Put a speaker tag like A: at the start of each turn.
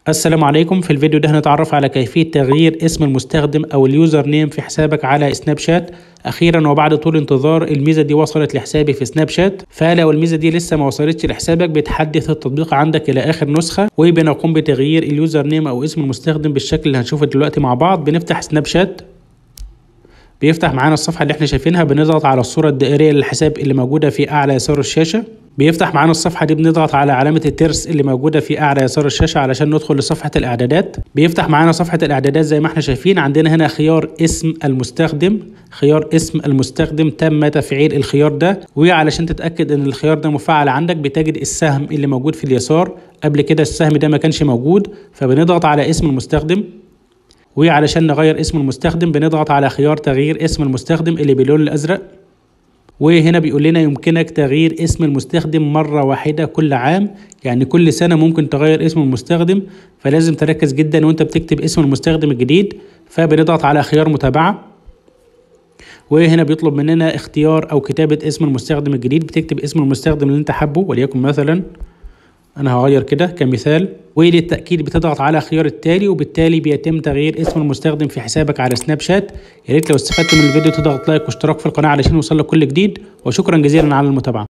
A: السلام عليكم في الفيديو ده هنتعرف على كيفية تغيير اسم المستخدم أو اليوزر نيم في حسابك على سناب شات أخيرا وبعد طول انتظار الميزة دي وصلت لحسابي في سناب شات فلو الميزة دي لسه ما وصلتش لحسابك بتحدث التطبيق عندك إلى آخر نسخة وبنقوم بتغيير اليوزر نيم أو اسم المستخدم بالشكل اللي هنشوفه دلوقتي مع بعض بنفتح سناب شات بيفتح معانا الصفحة اللي احنا شايفينها بنضغط على الصورة الدائرية للحساب اللي موجودة في أعلى يسار الشاشة بيفتح معانا الصفحة دي بنضغط على علامة الترس اللي موجودة في أعلى يسار الشاشة علشان ندخل لصفحة الإعدادات بيفتح معانا صفحة الإعدادات زي ما احنا شايفين عندنا هنا خيار اسم المستخدم خيار اسم المستخدم تم تفعيل الخيار ده وعلشان تتأكد إن الخيار ده مفعل عندك بتجد السهم اللي موجود في اليسار قبل كده السهم ده ما كانش موجود فبنضغط على اسم المستخدم وعلشان نغير اسم المستخدم بنضغط على خيار تغيير اسم المستخدم اللي باللون الازرق وهنا بيقول لنا يمكنك تغيير اسم المستخدم مرة واحدة كل عام يعني كل سنة ممكن تغير اسم المستخدم فلازم تركز جدا وانت بتكتب اسم المستخدم الجديد فبنضغط على خيار متابعة وهنا بيطلب مننا اختيار او كتابة اسم المستخدم الجديد بتكتب اسم المستخدم اللي انت حابه وليكن مثلا انا هغير كده كمثال وللتاكيد بتضغط على خيار التالي وبالتالي بيتم تغيير اسم المستخدم في حسابك على سناب شات يا ريت لو استفدت من الفيديو تضغط لايك واشتراك في القناه علشان يوصلك كل جديد وشكرا جزيلا على المتابعه